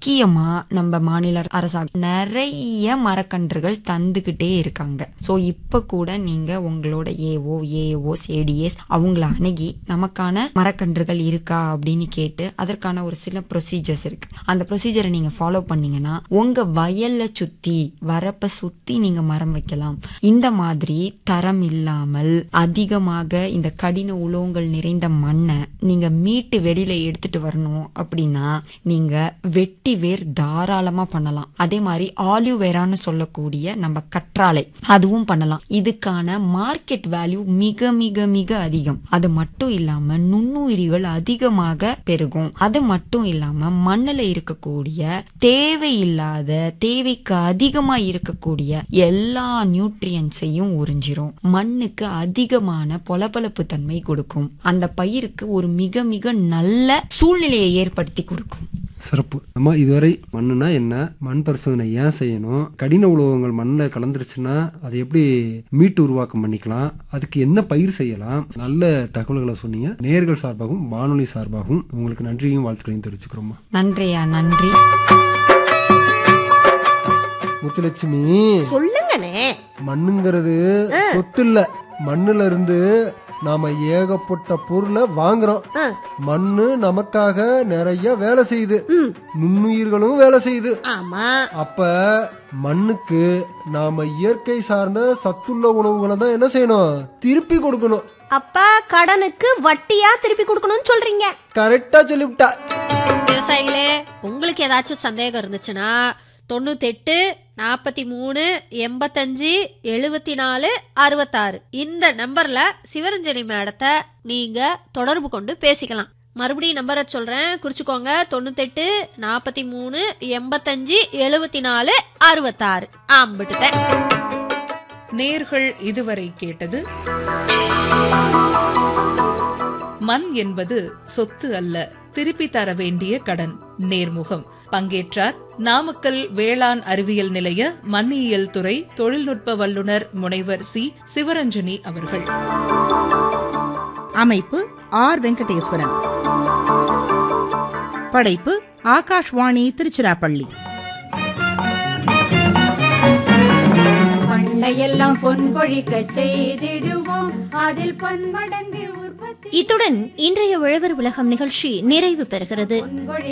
முக்கியமா நம்ம மாநில அரசாங்கம் நிறைய மரக்கன்றுகள் தந்துகிட்டே இருக்காங்க சோ இப்ப கூட நீங்க உங்களோட ஏஓ ஏஓ ஏடிஎஸ் அவங்கள அணுகி நமக்கான மரக்கன்றுகள் இருக்கா அப்படின்னு கேட்டு அதற்கான ஒரு சில ப்ரொசீஜர்ஸ் இருக்கு அந்த ப்ரொசீஜரை நீங்க ஃபாலோ பண்ணீங்கன்னா உங்க வயல்ல சுத்தி வரப்ப சுத்தி நீங்க மரம் வைக்கலாம் இந்த மாதிரி தரம் இல்லாமல் அதிகமாக இந்த கடின உலோகங்கள் நிறைந்த மண்ணை நீங்க மீட்டு வெளியில எடுத்துட்டு வரணும் அப்படின்னா நீங்க வெட்டி வேர் தாராளமா பண்ணலாம் அதே மாதிரி ஆலிவ் வேரான்னு சொல்லக்கூடிய நம்ம கற்றாழை அதுவும் பண்ணலாம் இதுக்கான மார்க்கெட் வேல்யூ மிக மிக மிக அதிகம் அது மட்டும் இல்லாம நுண்ணுயிரிகள் அதிகமாக பெருகும் அது மட்டும் இல்லாம மண்ணுல இருக்கக்கூடிய தேவையில்லாத தேவைக்கு அதிகமா இருக்கக்கூடிய எல்லா நியூட்ரியன்ஸையும் உறிஞ்சிரும் மண்ணுக்கு அதிகமான பொலபொலப்பு தன்மை கொடுக்கும் அந்த பயிருக்கு ஒரு மிக மிக நல்ல சூழ்நிலையை ஏற்படுத்தி கொடுக்கும் சிறப்பு நம்ம இதுவரை மண்ணுனா என்ன மண் பரிசோதனை ஏன் செய்யணும் கடின உலோகங்கள் மண்ணில் கலந்துருச்சுன்னா அதை எப்படி மீட்டு உருவாக்கம் பண்ணிக்கலாம் அதுக்கு என்ன பயிர் செய்யலாம் நல்ல தகவல்களை சொன்னீங்க நேர்கள் சார்பாகவும் வானொலி சார்பாகவும் உங்களுக்கு நன்றியும் வாழ்த்துக்களையும் தெரிவிச்சுக்கிறோமா நன்றியா நன்றி முத்துலட்சுமி சொல்லுங்கண்ணே மண்ணுங்கிறது சொத்து இல்ல மண்ணுல இருந்து நாம ஏகப்பட்ட பொருளை வாங்குறோம் ஆ. மண்ணு நமக்காக நிறைய வேலை செய்யுது ம். நுண்ணுயிர்களும் வேலை செய்யுது ஆமா அப்ப மண்ணுக்கு நாம இயற்கை சார்ந்த சத்துள்ள உணவுகளை தான் என்ன செய்யணும் திருப்பி கொடுக்கணும் அப்ப கடனுக்கு வட்டியா திருப்பி கொடுக்கணும்னு சொல்றீங்க கரெக்டா சொல்லிவிட்டா விவசாயிகளே உங்களுக்கு ஏதாச்சும் சந்தேகம் இருந்துச்சுன்னா தொண்ணூத்தெட்டு நாற்பத்தி மூணு எண்பத்தஞ்சு எழுபத்தி நாலு அறுபத்தாறு இந்த நம்பர்ல சிவரஞ்சனி மேடத்தை நீங்க தொடர்பு கொண்டு பேசிக்கலாம் மறுபடியும் நம்பரை சொல்றேன் குறிச்சுக்கோங்க தொண்ணூத்தெட்டு நாற்பத்தி மூணு எண்பத்தஞ்சு எழுபத்தி நாலு அறுபத்தாறு ஆம்பிட்டுட்டேன் நேர்கள் இதுவரை கேட்டது மண் என்பது சொத்து அல்ல திருப்பி தர வேண்டிய கடன் நேர்முகம் பங்கேற்றார் நாமக்கல் வேளாண் அறிவியல் நிலைய மண்ணியல் துறை தொழில்நுட்ப வல்லுநர் முனைவர் சி சிவரஞ்சனி அவர்கள் அமைப்பு ஆர் வெங்கடேஸ்வரன் படைப்பு ஆகாஷ்வாணி திருச்சிராப்பள்ளி பண்டையெல்லாம் பொன் பொழிக்க செய்திடுவோம் அதில் பன்மடங்கு உற்பத்தி இத்துடன் இன்றைய உழவர் உலகம் நிகழ்ச்சி நிறைவு பெறுகிறது பொன்கொழி